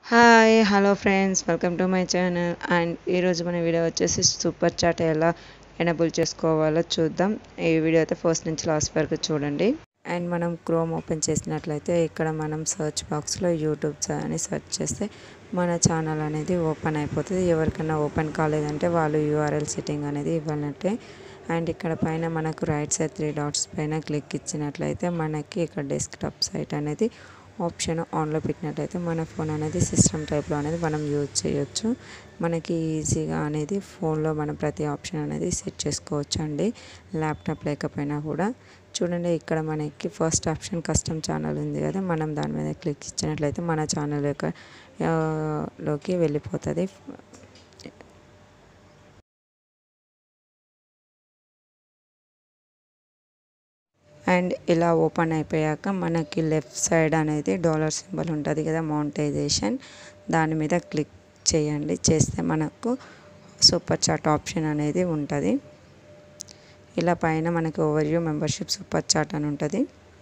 hi hello friends welcome to my channel and ఈరోజు మన video వచ్చేసి సూపర్ చాట్ ఎలా ఎనబుల్ చేసుకోవాలో చూద్దాం ఈ వీడియో అయితే ఫస్ట్ నుంచి లాస్ట్ వరకు చూడండి అండ్ మనం క్రోమ్ ఓపెన్ చేసినట్లయితే ఇక్కడ మనం సర్చ్ బాక్స్లో యూట్యూబ్ అని సెర్చ్ చేస్తే మన ఛానల్ అనేది ఓపెన్ అయిపోతుంది ఎవరికైనా ఓపెన్ కాలేదంటే వాళ్ళు యూఆర్ఎల్ సెట్టింగ్ అనేది ఇవ్వాలంటే అండ్ ఇక్కడ పైన మనకు రైట్ సైడ్ త్రీ డాట్స్ పైన క్లిక్ ఇచ్చినట్లయితే మనకి ఇక్కడ డెస్క్టాప్ సైట్ అనేది ఆప్షన్ ఆన్లో పెట్టినట్లయితే మన ఫోన్ అనేది సిస్టమ్ టైప్లో అనేది మనం యూజ్ చేయొచ్చు మనకి ఈజీగా అనేది ఫోన్లో మనం ప్రతి ఆప్షన్ అనేది సెట్ చేసుకోవచ్చు అండి ల్యాప్టాప్ లేకపోయినా కూడా చూడండి ఇక్కడ మనకి ఫస్ట్ ఆప్షన్ కస్టమ్ ఛానల్ ఉంది కదా మనం దాని మీద క్లిక్ ఇచ్చినట్లయితే మన ఛానల్ యొక్క లోకి వెళ్ళిపోతుంది అండ్ ఇలా ఓపెన్ అయిపోయాక మనకి లెఫ్ట్ సైడ్ అనేది డాలర్ సింబల్ ఉంటుంది కదా మౌంటైజేషన్ దాని మీద క్లిక్ చేయండి చేస్తే మనకు సూపర్ చాట్ ఆప్షన్ అనేది ఉంటుంది ఇలా పైన మనకి overview membership super chat అని ఉంటుంది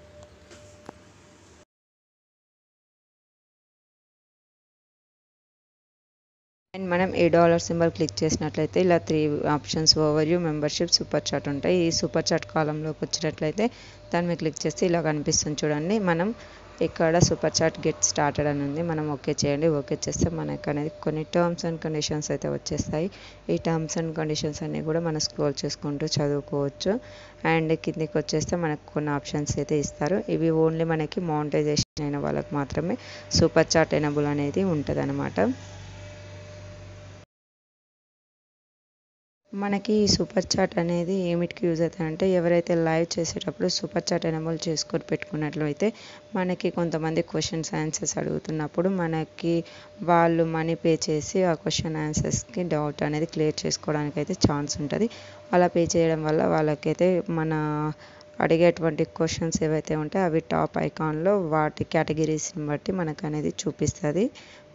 అండ్ మనం ఏ డాలర్ సింబల్ క్లిక్ చేసినట్లయితే ఇలా three options overview membership super chat ఉంటాయి ఈ సూపర్ చాట్ కాలంలోకి వచ్చినట్లయితే దాని మీద క్లిక్ చేస్తే ఇలా కనిపిస్తుంది చూడండి మనం ఇక్కడ సూపర్ చాట్ గెట్ స్టార్టెడ్ అని ఉంది మనం ఓకే చేయండి ఓకే చేస్తే మనకు అనేది కొన్ని టర్మ్స్ అండ్ కండిషన్స్ అయితే వచ్చేస్తాయి ఈ టర్మ్స్ అండ్ కండిషన్స్ అన్నీ కూడా మనం స్క్రోల్ చేసుకుంటూ చదువుకోవచ్చు అండ్ కిందికి వచ్చేస్తే మనకు కొన్ని ఆప్షన్స్ అయితే ఇస్తారు ఇవి ఓన్లీ మనకి మౌంటైజేషన్ అయిన వాళ్ళకి మాత్రమే సూపర్ చాట్ ఎనబుల్ అనేది ఉంటుంది అనమాట మనకి ఈ సూపర్ చాట్ అనేది ఏమిటికి యూజ్ అవుతుంది అంటే ఎవరైతే లైవ్ చేసేటప్పుడు సూపర్ చాట్ ఎనబుల్ చేసుకొని పెట్టుకున్నట్లయితే మనకి కొంతమంది క్వశ్చన్స్ ఆన్సర్స్ అడుగుతున్నప్పుడు మనకి వాళ్ళు మనీ పే చేసి ఆ క్వశ్చన్ ఆన్సర్స్కి డౌట్ అనేది క్లియర్ చేసుకోవడానికి అయితే ఛాన్స్ ఉంటుంది అలా పే చేయడం వల్ల వాళ్ళకైతే మన అడిగేటువంటి క్వశ్చన్స్ ఏవైతే ఉంటాయో అవి టాప్ ఐకాన్లో వాటి కేటగిరీస్ని బట్టి మనకు అనేది చూపిస్తుంది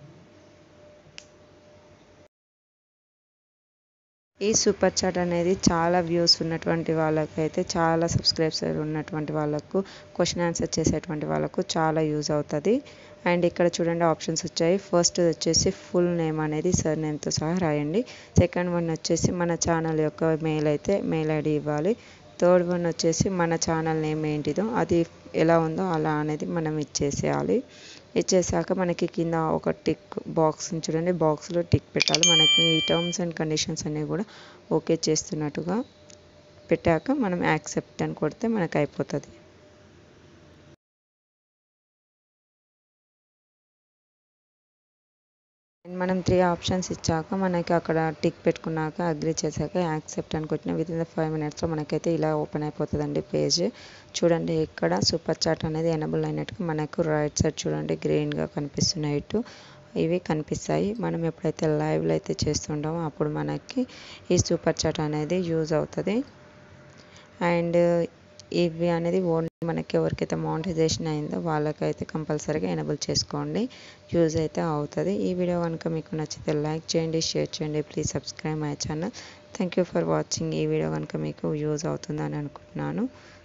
ఈ సూపర్ చాట్ అనేది చాలా వ్యూస్ ఉన్నటువంటి వాళ్ళకైతే చాలా సబ్స్క్రైబ్స్ ఉన్నటువంటి వాళ్ళకు క్వశ్చన్ ఆన్సర్ చేసేటువంటి వాళ్ళకు చాలా యూజ్ అవుతుంది అండ్ ఇక్కడ చూడండి ఆప్షన్స్ వచ్చాయి ఫస్ట్ వచ్చేసి ఫుల్ నేమ్ అనేది సర్ నేమ్తో సహా రాయండి సెకండ్ వన్ వచ్చేసి మన ఛానల్ యొక్క మెయిల్ అయితే మెయిల్ ఐడి ఇవ్వాలి థర్డ్ వన్ వచ్చేసి మన ఛానల్ నేమ్ ఏంటిదో అది ఎలా ఉందో అలా అనేది మనం ఇచ్చేసేయాలి ఇచ్చేసాక మనకి కింద ఒక టిక్ బాక్స్ చూడండి బాక్స్లో టిక్ పెట్టాలి మనకి ఈ టర్మ్స్ అండ్ కండిషన్స్ అన్నీ కూడా ఓకే చేస్తున్నట్టుగా పెట్టాక మనం యాక్సెప్ట్ అని కొడితే మనకు అయిపోతుంది మనం త్రీ ఆప్షన్స్ ఇచ్చాక మనకి అక్కడ టిక్ పెట్టుకున్నాక అగ్రి చేశాక యాక్సెప్ట్ అని కొట్టిన విత్ ఇన్ ద ఫైవ్ మినిట్స్లో మనకైతే ఇలా ఓపెన్ అయిపోతుందండి పేజ్ చూడండి ఇక్కడ సూపర్ చాట్ అనేది ఎనబుల్ అయినట్టుగా మనకు రైట్ సైడ్ చూడండి గ్రీన్గా కనిపిస్తున్నాయి ఇటు ఇవి కనిపిస్తాయి మనం ఎప్పుడైతే లైవ్లో అయితే చేస్తుంటామో అప్పుడు మనకి ఈ సూపర్ చాట్ అనేది యూజ్ అవుతుంది అండ్ ఇవి అనేది ఓన్లీ మనకి ఎవరికైతే మౌంటైజేషన్ అయిందో వాళ్ళకైతే కంపల్సరీగా ఎనబుల్ చేసుకోండి యూజ్ అయితే అవుతుంది ఈ వీడియో కనుక మీకు నచ్చితే లైక్ చేయండి షేర్ చేయండి please subscribe my channel thank you for watching ఈ వీడియో కనుక మీకు యూజ్ అవుతుందని అనుకుంటున్నాను